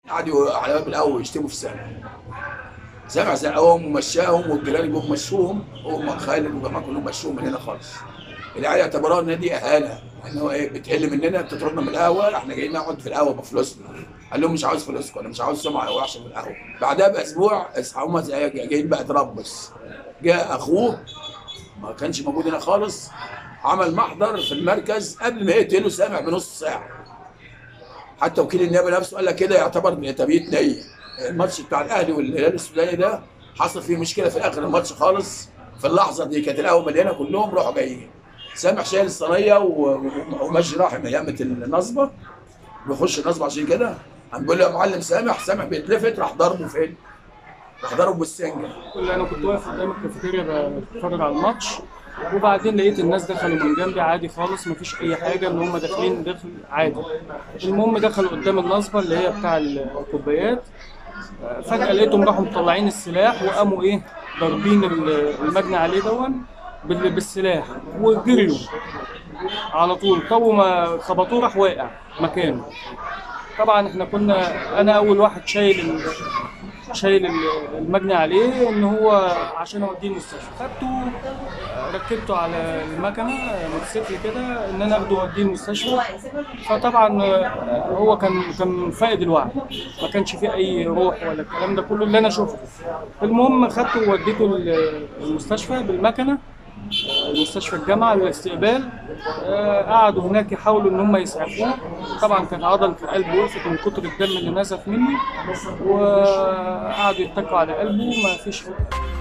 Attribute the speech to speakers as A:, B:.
A: قعدوا على باب القهوه يشتموا في سامع سامع زقهم ومشاهم والجيران جم مشوهم هم خالد وجماعه كلهم مشوهم من هنا خالص العيال اعتبروها ان دي اهانه ان هو ايه بتحل مننا بتطردنا من القهوه احنا جايين نقعد في القهوه بفلوسنا قال لهم مش عاوز فلوسكم انا مش عاوز سمعه وحشه في القهوه بعدها باسبوع هم جايين بقى تربص جاء اخوه ما كانش موجود هنا خالص عمل محضر في المركز قبل ما يقتله سامع بنص ساعه حتى وكيل النيابه نفسه قال لك كده يعتبر تبييت نيه الماتش بتاع الاهلي والهلال السوداني ده حصل فيه مشكله في اخر الماتش خالص في اللحظه دي كانت القهوه مليانه كلهم راحوا جايين سامح شايل الصينيه و- وماشي راح يامة النصبه بيخش النصبه عشان كده قام بيقول له يا معلم سامح سامح بيتلفت راح ضربه فين؟ راح ضربه بالسنجه
B: كل انا كنت واقف قدام الكافيتيريا بتفرج على الماتش وبعدين لقيت الناس دخلوا من جنبي عادي خالص مفيش اي حاجه ان هم داخلين داخل عادي المهم دخلوا قدام النصبه اللي هي بتاع الكوبايات آه، فجاه لقيتهم راحوا مطلعين السلاح وقاموا ايه ضاربين ال- المجني عليه دون بال- بالسلاح وجريوا على طول تو ما خبطوه راح واقع مكانه طبعا احنا كنا انا اول واحد شايل ال- شايل ال- المجني عليه ان هو عشان اوديه المستشفى خدته آه، ركبته على المكنه آه، موتوسيكل كده ان انا اخده واوديه المستشفى فطبعا آه، هو كان كان فاقد الوعي ما كانش فيه اي روح ولا الكلام ده كله اللي انا شفته المهم خدته ووديته ال- المستشفى بالمكنه مستشفى الجامعه للاستقبال آه، قعدوا هناك يحاولوا ان هم يسعفوه طبعا كانت عضله القلب وقفت من كتر الدم اللي نزف مني وقعدوا يتكوا على قلبه ما فيش